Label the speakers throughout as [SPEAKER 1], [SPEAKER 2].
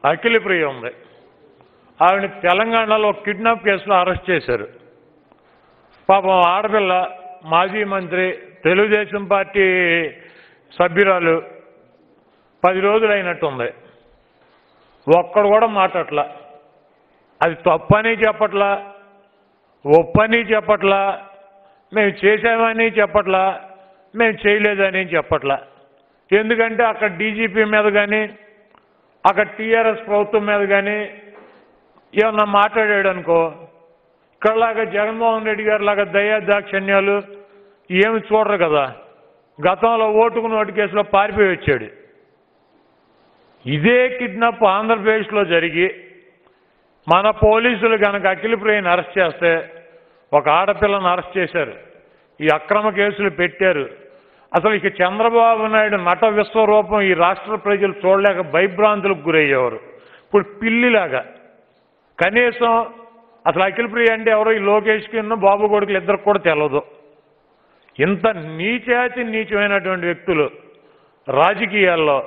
[SPEAKER 1] అఖిలప్రియ ఉంది ఆవిడ తెలంగాణలో కిడ్నాప్ కేసులో అరెస్ట్ చేశారు పాపం ఆడపిల్ల మాజీ మంత్రి తెలుగుదేశం పార్టీ సభ్యురాలు పది రోజులు అయినట్టుంది ఒక్కడు కూడా మాట్లాడలా అది తప్పని చెప్పట్లా ఒప్పని చెప్పట్లా మేము చేసామని చెప్పట్లా మేము చేయలేదని చెప్పట్లా ఎందుకంటే అక్కడ డీజీపీ మీద కానీ అక్కడ టీఆర్ఎస్ ప్రభుత్వం మీద కానీ ఏమన్నా మాట్లాడాడు అనుకో ఇక్కడలాగా జగన్మోహన్ రెడ్డి గారు లాగా దయా దాక్షణ్యాలు ఏమి చూడరు కదా గతంలో ఓటుకు నోటు కేసులో పారిపోయి వచ్చాడు ఇదే కిడ్నాప్ ఆంధ్రప్రదేశ్లో జరిగి మన పోలీసులు కనుక అఖిలప్రియని అరెస్ట్ చేస్తే ఒక ఆడపిల్లను అరెస్ట్ చేశారు ఈ అక్రమ కేసులు పెట్టారు అసలు ఇక చంద్రబాబు నాయుడు నట విశ్వరూపం ఈ రాష్ట్ర ప్రజలు చూడలేక భయభ్రాంతులకు గురయ్యేవారు ఇప్పుడు పిల్లిలాగా కనీసం అసలు అఖిలప్రియ అంటే ఎవరో ఈ లోకేష్కి ఉన్న బాబు కొడుకులు ఇద్దరికి కూడా తెలియదు ఇంత నీచాతి నీచమైనటువంటి వ్యక్తులు రాజకీయాల్లో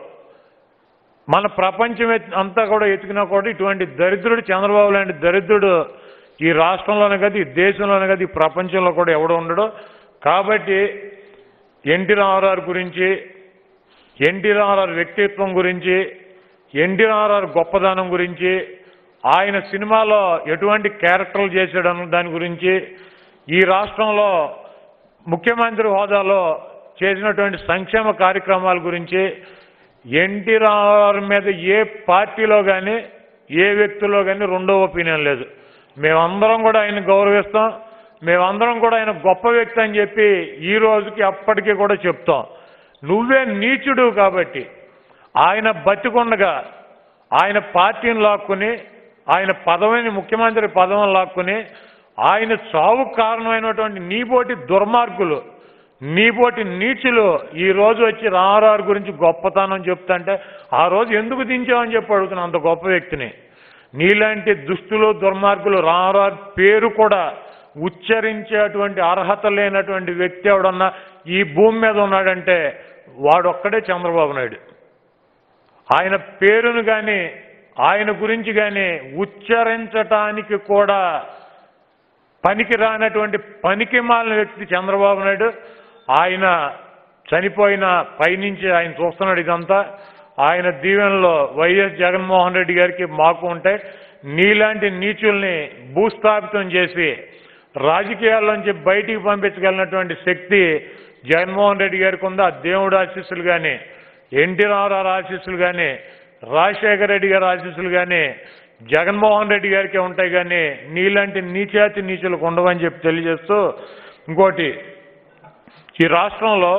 [SPEAKER 1] మన ప్రపంచం ఎత్- అంతా కూడా ఎత్తుకున్నా కూడా ఇటువంటి దరిద్రుడు చంద్రబాబు లాంటి దరిద్రుడు ఈ రాష్ట్రంలోనే కాదు ఈ దేశంలోనే కాదు ఈ ప్రపంచంలో కూడా ఎవడు ఉండడు కాబట్టి ఎన్టీ రామారావు గురించి ఎన్టీ రామారావు వ్యక్తిత్వం గురించి ఎన్టీ రామారావు గొప్పదనం గురించి ఆయన సినిమాలో ఎటువంటి క్యారెక్టర్లు చేశాడన్న దాని గురించి ఈ రాష్ట్రంలో ముఖ్యమంత్రి హోదాలో చేసినటువంటి సంక్షేమ కార్యక్రమాల గురించి ఎన్టీ రామారావు మీద ఏ పార్టీలో కానీ ఏ వ్యక్తిలో కానీ రెండో ఒపీనియన్ లేదు మేమందరం కూడా ఆయన గౌరవిస్తాం మేమందరం కూడా ఆయన గొప్ప వ్యక్తి అని చెప్పి ఈ రోజుకి అప్పటికీ కూడా చెప్తాం నువ్వే నీచుడు కాబట్టి ఆయన బతికుండగా ఆయన పార్టీని లాక్కుని ఆయన పదవిని ముఖ్యమంత్రి పదవిని లాక్కుని ఆయన చావుకు కారణమైనటువంటి నీబోటి దుర్మార్గులు నీబోటి నీచులు ఈ రోజు వచ్చి రామారావు గురించి గొప్పతనం చెప్తుంటే ఆ రోజు ఎందుకు దించావని చెప్పి అడుగుతున్నా అంత గొప్ప వ్యక్తిని నీలాంటి దుస్తులు దుర్మార్గులు రామారావు పేరు కూడా ఉచ్చరించేటువంటి అర్హత లేనటువంటి వ్యక్తి ఎవడన్నా ఈ భూమి మీద ఉన్నాడంటే వాడొక్కడే చంద్రబాబు నాయుడు ఆయన పేరును కానీ ఆయన గురించి కానీ ఉచ్చరించటానికి కూడా పనికి రానటువంటి పనికి మాలిన వ్యక్తి చంద్రబాబు నాయుడు ఆయన చనిపోయిన పైనుంచి ఆయన చూస్తున్నాడు ఇదంతా ఆయన దీవెనలో వైఎస్ జగన్మోహన్ రెడ్డి గారికి మాకు ఉంటాయి నీలాంటి నీచుల్ని భూస్థాపితం చేసి రాజకీయాల్లోంచి బయటికి పంపించగలిగినటువంటి శక్తి జగన్మోహన్ రెడ్డి గారికి ఉంది ఆ దేవుడు ఆశీస్సులు కానీ ఎన్టీ రామారావు ఆశీస్సులు కానీ రాజశేఖర రెడ్డి గారి ఆశీస్సులు కానీ జగన్మోహన్ రెడ్డి గారికి ఉంటాయి కానీ నీలాంటి నీచాతి నీచులకు ఉండవని చెప్పి తెలియజేస్తూ ఇంకోటి ఈ రాష్ట్రంలో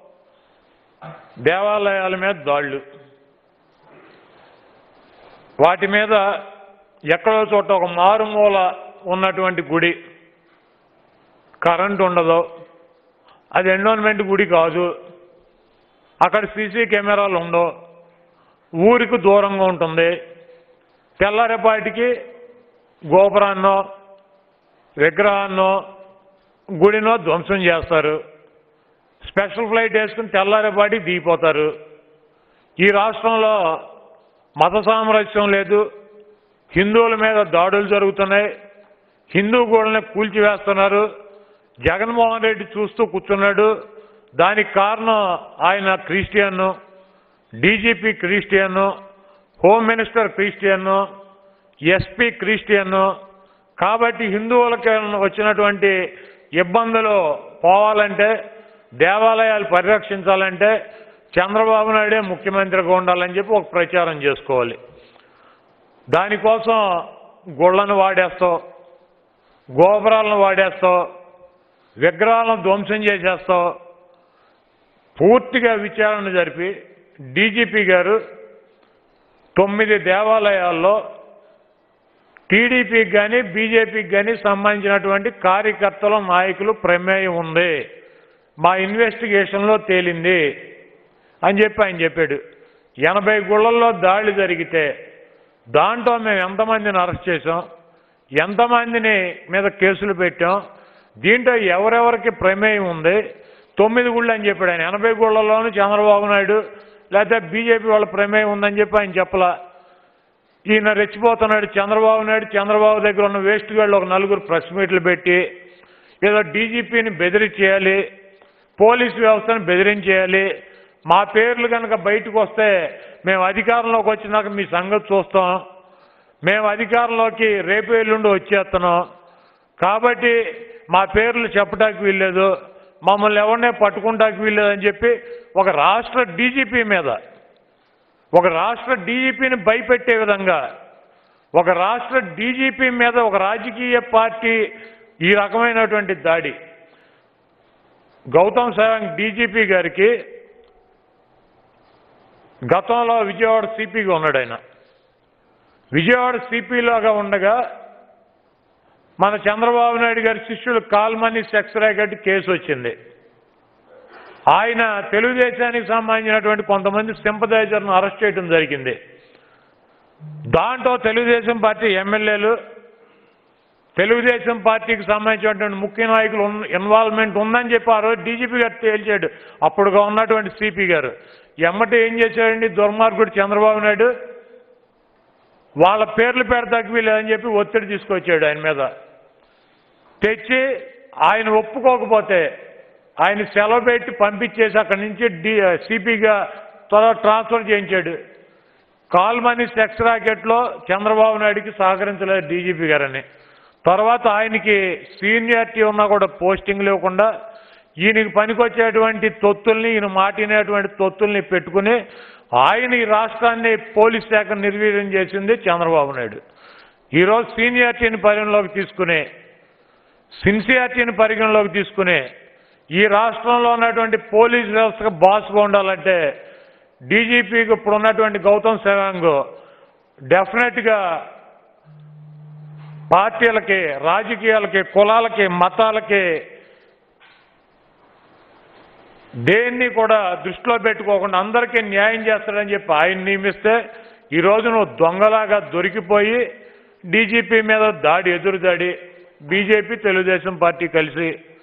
[SPEAKER 1] దేవాలయాల మీద దాళ్ళు వాటి మీద ఎక్కడో చోట ఒక మారుమూల ఉన్నటువంటి గుడి కరెంట్ ఉండదు అది ఎండోన్మెంట్ గుడి కాదు అక్కడ సీసీ కెమెరాలు ఉండవు ఊరికి దూరంగా ఉంటుంది తెల్లారేపాటికి గోపురాన్నో విగ్రహాన్నో గుడినో ధ్వంసం చేస్తారు స్పెషల్ ఫ్లైట్ వేసుకుని తెల్లారేపాటికి దిగిపోతారు ఈ రాష్ట్రంలో మత సామరస్యం లేదు హిందువుల మీద దాడులు జరుగుతున్నాయి హిందూ గోడల్ని కూల్చివేస్తున్నారు జగన్మోహన్ రెడ్డి చూస్తూ కూర్చున్నాడు దానికి కారణం ఆయన Christian DGP Christian home minister Christian SP Christian కాబట్టి హిందువులకి వచ్చినటువంటి ఇబ్బందులు పోవాలంటే దేవాలయాలు పరిరక్షించాలంటే చంద్రబాబు నాయుడే ముఖ్యమంత్రిగా ఉండాలని చెప్పి ఒక ప్రచారం చేసుకోవాలి దానికోసం గుళ్ళను వాడేస్తావు గోపురాలను వాడేస్తావు విగ్రహాలను ధ్వంసం చేసేస్తావు పూర్తిగా విచారణ జరిపి డీజీపీ గారు తొమ్మిది దేవాలయాల్లో టీడీపీకి కానీ బీజేపీకి కానీ సంబంధించినటువంటి కార్యకర్తల నాయకులు ప్రమేయం ఉంది మా ఇన్వెస్టిగేషన్లో తేలింది అని చెప్పి ఆయన చెప్పాడు ఎనభై గుళ్ళల్లో దాడి జరిగితే దాంట్లో మేము ఎంతమందిని అరెస్ట్ చేసాం ఎంతమందిని మీద కేసులు పెట్టాం దీంట్లో ఎవరెవరికి ప్రమేయం ఉంది తొమ్మిది గుళ్ళు అని చెప్పాడు ఆయన ఎనభై గుళ్ళలోనూ చంద్రబాబు నాయుడు లేకపోతే బీజేపీ వాళ్ళ ప్రమేయం ఉందని చెప్పి ఆయన చెప్పలా ఈయన రెచ్చిపోతున్నాడు చంద్రబాబు నాయుడు చంద్రబాబు దగ్గర ఉన్న వేస్ట్ గాళ్ళు ఒక నలుగురు ప్రెస్ మీట్లు పెట్టి ఏదో డీజీపీని బెదిరించేయాలి పోలీస్ వ్యవస్థను బెదిరించేయాలి మా పేర్లు కనుక బయటకు వస్తే మేము అధికారంలోకి వచ్చినాక మీ సంగతి చూస్తాం మేము అధికారంలోకి రేపు ఎల్లుండి వచ్చేస్తున్నాం కాబట్టి మా పేర్లు చెప్పడానికి వీల్లేదు మమ్మల్ని ఎవరినే పట్టుకుంటానికి వీల్లేదని చెప్పి ఒక రాష్ట్ర డీజీపీ మీద ఒక రాష్ట్ర డీజీపీని భయపెట్టే విధంగా ఒక రాష్ట్ర డీజీపీ మీద ఒక రాజకీయ పార్టీ ఈ రకమైనటువంటి దాడి గౌతమ్ సవాంగ్ డీజీపీ గారికి గతంలో విజయవాడ సిపిగా ఉన్నాడు ఆయన విజయవాడ సిపిలాగా ఉండగా మన చంద్రబాబు నాయుడు గారి శిష్యుడు కాల్మనీ సెక్స్ ర్యాకెట్ కేసు వచ్చింది ఆయన తెలుగుదేశానికి సంబంధించినటువంటి కొంతమంది సింపదైజర్ను అరెస్ట్ చేయడం జరిగింది దాంట్లో తెలుగుదేశం పార్టీ ఎమ్మెల్యేలు తెలుగుదేశం పార్టీకి సంబంధించినటువంటి ముఖ్య నాయకులు ఉన్న- ఇన్వాల్వ్మెంట్ ఉందని చెప్పి ఆ రోజు డీజీపీ గారు తేల్చాడు అప్పుడుగా ఉన్నటువంటి సిపి గారు ఎమ్మటి ఏం చేశాడండి దుర్మార్గుడు చంద్రబాబు నాయుడు వాళ్ళ పేర్లు పెడతాకి వీలేదని చెప్పి ఒత్తిడి తీసుకొచ్చాడు ఆయన మీద తెచ్చి ఆయన ఒప్పుకోకపోతే ఆయన సెలవు పెట్టి పంపించేసి అక్కడి నుంచి డి సిపిగా త్వరగా ట్రాన్స్ఫర్ చేయించాడు కాల్మనీ సెక్స్ రాకెట్లో చంద్రబాబు నాయుడికి సహకరించలేదు డీజీపీ గారని తర్వాత ఆయనకి సీనియారిటీ ఉన్నా కూడా పోస్టింగ్ లేకుండా ఈయనకి పనికొచ్చేటువంటి తొత్తుల్ని ఈయన మాటినేటువంటి తొత్తుల్ని పెట్టుకుని ఆయన ఈ రాష్ట్రాన్ని పోలీస్ శాఖ నిర్వీర్యం చేసింది చంద్రబాబు నాయుడు ఈరోజు సీనియారిటీని పరిగణలోకి తీసుకుని సిన్సియారిటీని పరిగణలోకి తీసుకుని ఈ రాష్ట్రంలో ఉన్నటువంటి పోలీస్ వ్యవస్థకు బాస్గా ఉండాలంటే డీజీపీకి ఇప్పుడు ఉన్నటువంటి గౌతమ్ సవాంగ్ డెఫినెట్గా పార్టీలకి రాజకీయాలకి కులాలకి మతాలకి దేన్ని కూడా దృష్టిలో పెట్టుకోకుండా అందరికీ న్యాయం చేస్తాడని చెప్పి ఆయన నియమిస్తే ఈ రోజు నువ్వు దొంగలాగా దొరికిపోయి డీజీపీ మీద దాడి ఎదురు దాడి బీజేపీ తెలుగుదేశం పార్టీ కలిసి